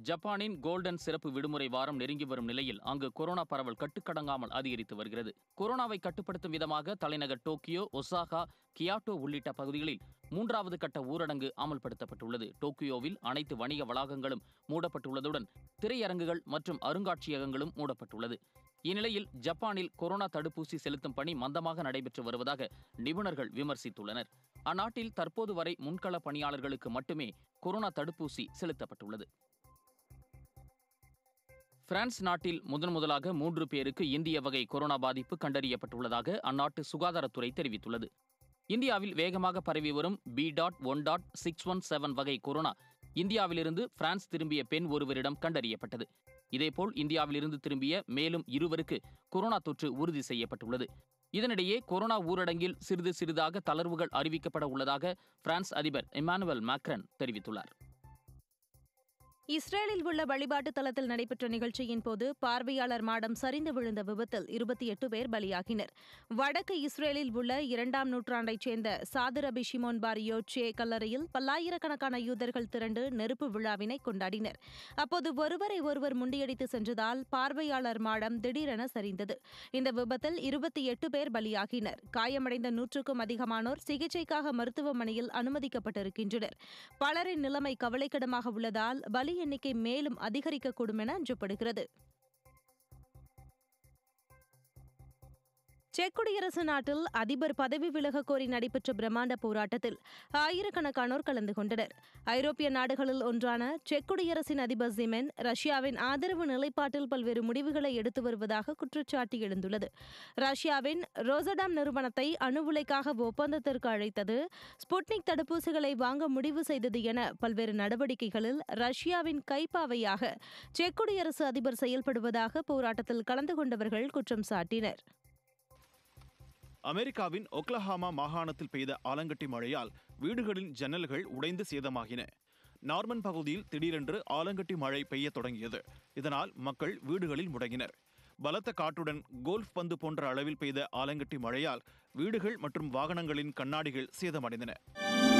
ஜப்பானின் கோல்டன் சிறப்பு விடுமுறை வாரம் நெருங்கி வரும் நிலையில் அங்கு கொரோனா பரவல் கட்டுக்கடங்காமல் அதிகரித்து வருகிறது கொரோனாவை கட்டுப்படுத்தும் விதமாக தலைநகர் டோக்கியோ ஒசாகா கியாட்டோ உள்ளிட்ட பகுதிகளில் மூன்றாவது கட்ட ஊரடங்கு அமல்படுத்தப்பட்டுள்ளது டோக்கியோவில் அனைத்து வணிக வளாகங்களும் மூடப்பட்டுள்ளதுடன் திரையரங்குகள் மற்றும் அருங்காட்சியகங்களும் மூடப்பட்டுள்ளது இந்நிலையில் ஜப்பானில் கொரோனா தடுப்பூசி செலுத்தும் பணி மந்தமாக நடைபெற்று வருவதாக நிபுணர்கள் விமர்சித்துள்ளனர் அந்நாட்டில் தற்போது வரை முன்கள பணியாளர்களுக்கு மட்டுமே கொரோனா தடுப்பூசி செலுத்தப்பட்டுள்ளது பிரான்ஸ் நாட்டில் முதன் முதலாக மூன்று பேருக்கு இந்திய வகை கொரோனா பாதிப்பு கண்டறியப்பட்டுள்ளதாக அந்நாட்டு சுகாதாரத்துறை தெரிவித்துள்ளது இந்தியாவில் வேகமாக பரவி வரும் B dot one dot six one seven வகை கொரோனா இந்தியாவிலிருந்து பிரான்ஸ் திரும்பிய பெண் ஒருவரிடம் கண்டறியப்பட்டது இதேபோல் இந்தியாவிலிருந்து திரும்பிய மேலும் இருவருக்கு கொரோனா தொற்று உறுதி செய்யப்பட்டுள்ளது இதனிடையே கொரோனா ஊரடங்கில் சிறிது சிறிதாக தளர்வுகள் அறிவிக்கப்பட உள்ளதாக பிரான்ஸ் அதிபர் இமானுவேல் மேக்ரன் தெரிவித்துள்ளார் இஸ்ரேலில் உள்ள வழிபாட்டு தலத்தில் நடைபெற்ற நிகழ்ச்சியின் போது பார்வையாளர் மாடம் சரிந்து விழுந்த விபத்தில் இருபத்தி எட்டு பேர் பலியாகினர் வடக்கு இஸ்ரேலில் உள்ள இரண்டாம் நூற்றாண்டைச் சேர்ந்த சாதிர் அபி ஷிமோன் பார் யோச்சே கல்லறையில் பல்லாயிரக்கணக்கான யூதர்கள் திரண்டு நெருப்பு விழாவினை கொண்டாடினர் அப்போது ஒருவரை ஒருவர் முண்டியடித்து சென்றதால் பார்வையாளர் மாடம் திடீரென சரிந்தது இந்த விபத்தில் இருபத்தி எட்டு பேர் பலியாகினர் காயமடைந்த நூற்றுக்கும் அதிகமானோர் சிகிச்சைக்காக மருத்துவமனையில் அனுமதிக்கப்பட்டிருக்கின்றனர் பலரின் நிலைமை கவலைக்கிடமாக உள்ளதால் பலி எண்ணிக்கை மேலும் அதிகரிக்கக்கூடும் என அஞ்சப்படுகிறது செக் குடியரசு நாட்டில் அதிபர் பதவி விலகக் கோரி நடைபெற்ற பிரம்மாண்ட போராட்டத்தில் ஆயிரக்கணக்கானோர் கலந்து கொண்டனர் ஐரோப்பிய நாடுகளில் ஒன்றான செக் குடியரசின் அதிபர் ஜிமென் ரஷ்யாவின் ஆதரவு நிலைப்பாட்டில் பல்வேறு முடிவுகளை எடுத்து வருவதாக குற்றச்சாட்டு எழுந்துள்ளது ரஷ்யாவின் ரோசடாம் நிறுவனத்தை அணு உலைக்காக ஒப்பந்தத்திற்கு அழைத்தது ஸ்புட்னிக் தடுப்பூசிகளை வாங்க முடிவு செய்தது என பல்வேறு நடவடிக்கைகளில் ரஷ்யாவின் கைப்பாவையாக செக் குடியரசு அதிபர் செயல்படுவதாக போராட்டத்தில் கலந்து கொண்டவர்கள் குற்றம் சாட்டினர் அமெரிக்காவின் ஒக்லஹாமா மாகாணத்தில் பெய்த ஆலங்கட்டி மழையால் வீடுகளின் ஜன்னல்கள் உடைந்து சேதமாகின நார்மன் பகுதியில் திடீரென்று ஆலங்கட்டி மழை பெய்யத் தொடங்கியது இதனால் மக்கள் வீடுகளில் முடங்கினர் பலத்த காற்றுடன் கோல்ஃப் பந்து போன்ற அளவில் பெய்த ஆலங்கட்டி மழையால் வீடுகள் மற்றும் வாகனங்களின் கண்ணாடிகள் சேதமடைந்தன